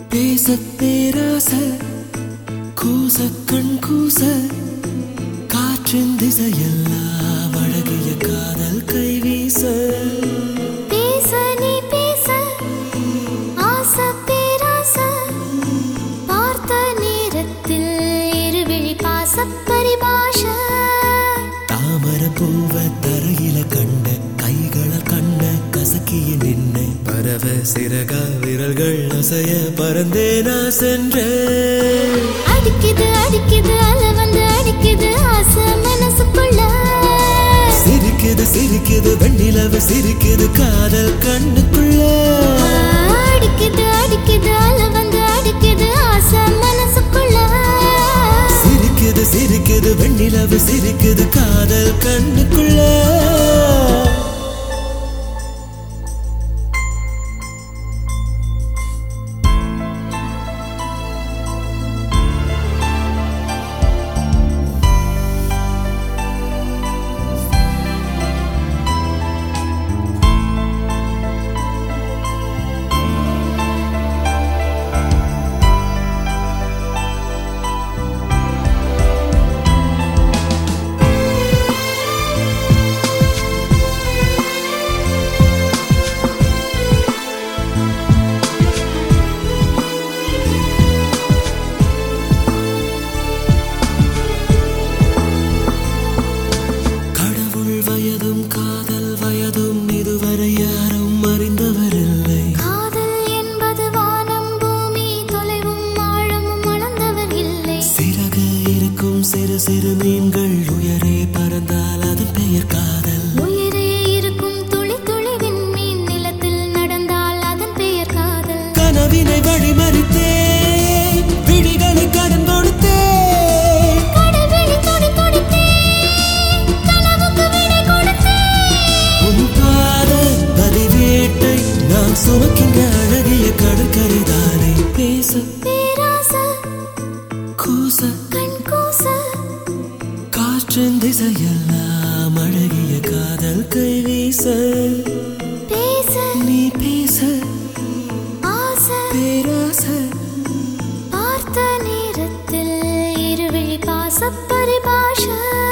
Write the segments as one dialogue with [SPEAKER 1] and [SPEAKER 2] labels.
[SPEAKER 1] பேச பேராச கூச கண் கூச காற்றின் திசையெல்லாம் அழகிய காதல் கைவீச
[SPEAKER 2] பேச நீ பேச ஆசை பேராச பார்த்த நேரத்தில் இருவிழி பாச பரிபாஷ
[SPEAKER 1] தாமர பூவ தரையில கண்ட கைகள கண்ண கசக்கிய நின்ன பரவ சிறக விரல்கள் அசைய பறந்தே நான் சென்றேன்
[SPEAKER 2] அடிக்குது அடிக்குது அல வந்து அடிக்குது ஆசை மனசுக்குள்ள
[SPEAKER 1] சிரிக்குது சிரிக்குது வெண்ணிலவு சிரிக்குது காதல் கண்ணுக்குள்ள
[SPEAKER 2] அடிக்குது அடிக்குது அல வந்து அடிக்குது ஆசை மனசுக்குள்ள
[SPEAKER 1] சிரிக்குது சிரிக்குது வெண்ணிலவு சிரிக்குது காதல் கண்ணுக்குள்ள கடவுள் வயதும் காதல் வயதும் இதுவரை யாரும் அறிந்தவரில்லை
[SPEAKER 2] காதல் என்பது வானம் பூமி தொலைவும் ஆழமும் அளந்தவர் இல்லை
[SPEAKER 1] சிறகு இருக்கும் சிறு சிறு மீன்கள் உயரே பறந்தால் அது பெயர் காதல்
[SPEAKER 2] உயிரே இருக்கும் துளி துளி விண்மீன் நிலத்தில் நடந்தால் அதன் பெயர் காதல்
[SPEAKER 1] கனவினை வழிமறித்தே விழிகளை கடன் கொடுத்தே
[SPEAKER 2] கடவிழி துடி துடித்தே கனவுக்கு விடை கொடுத்தே
[SPEAKER 1] உன் பாத பதிவேட்டை நான் சுமக்கின்ற அழகிய கடற்கரைதானே பேச
[SPEAKER 2] பேராச
[SPEAKER 1] கூச
[SPEAKER 2] கண் கூச
[SPEAKER 1] காற்றின் திசையெல்லாம் அழகிய காதல் கைவீச
[SPEAKER 2] பேச
[SPEAKER 1] நீ பேச
[SPEAKER 2] ஆசை
[SPEAKER 1] பேராச
[SPEAKER 2] பார்த்த நேரத்தில் இருவிழி பாச பரிபாஷ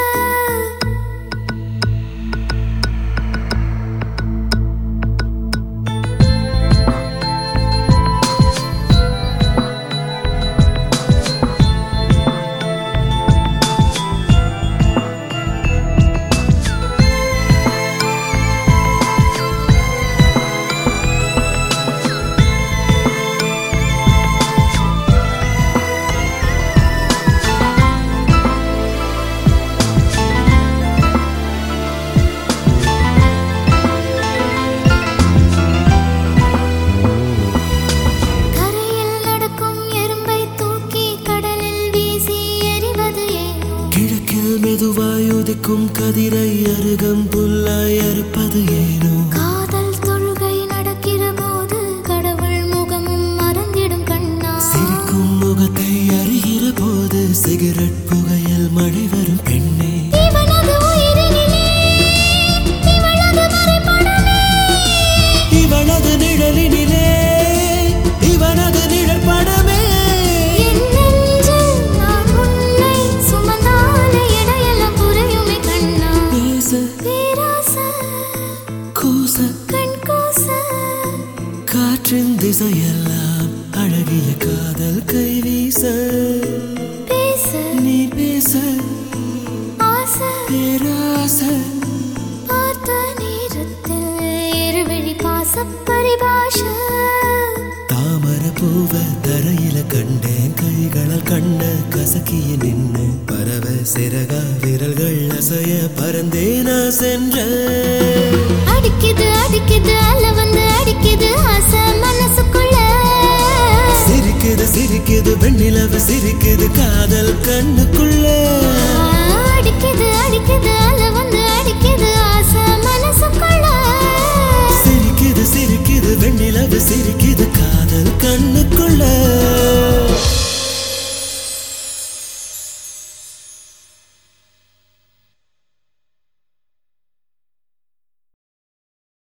[SPEAKER 2] கரையில் நடக்கும் எறும்பை தூக்கி கடலில் வீசி எறிவது ஏனோ
[SPEAKER 1] கிழக்கில் மெதுவாய் உதிக்கும் கதிரை அருகம் புல்லாய் அறுப்பது ஏனோ
[SPEAKER 2] காதல் தொழுகை நடக்கிற போது கடவுள் முகமும் மறந்திடும் கண்ணா
[SPEAKER 1] சிரிக்கும் முகத்தை அறிகிற போது சிகரெட் புகையில் மழை வரும் பெண்ணே
[SPEAKER 2] இவனது உயிரினிலே இவளது வரைபடமே
[SPEAKER 1] இவனது நிழலினிலே இவனது நிழல் படமே
[SPEAKER 2] என் நெஞ்சில் நான் உன்னை சுமந்தால இடையெல்லாம் புரியுமே கண்ணா
[SPEAKER 1] பேச
[SPEAKER 2] பேராச
[SPEAKER 1] கூச
[SPEAKER 2] கண் கூச
[SPEAKER 1] காற்றின் திசையெல்லாம் அழகிய காதல் கைவீச
[SPEAKER 2] பேச
[SPEAKER 1] நீ பேச
[SPEAKER 2] ஆசை
[SPEAKER 1] பேராச
[SPEAKER 2] பார்த்த நேரத்தில் இருவிழி பாச பரிபாஷ
[SPEAKER 1] தாமர பூவ தரையில கண்டேன் கைகளால் கண்ண கசக்கிய நின்னு பறவ சிறக விரல்கள் அசைய பறந்தே நான் சென்றேன்
[SPEAKER 2] அடிக்குது அடிக்குது அல வந்து அடிக்குது ஆசை மனசுக்குள்ள
[SPEAKER 1] சிரிக்குது சிரிக்குது வெண்ணிலவு சிரிக்குது காதல் கண்ணுக்குள்ள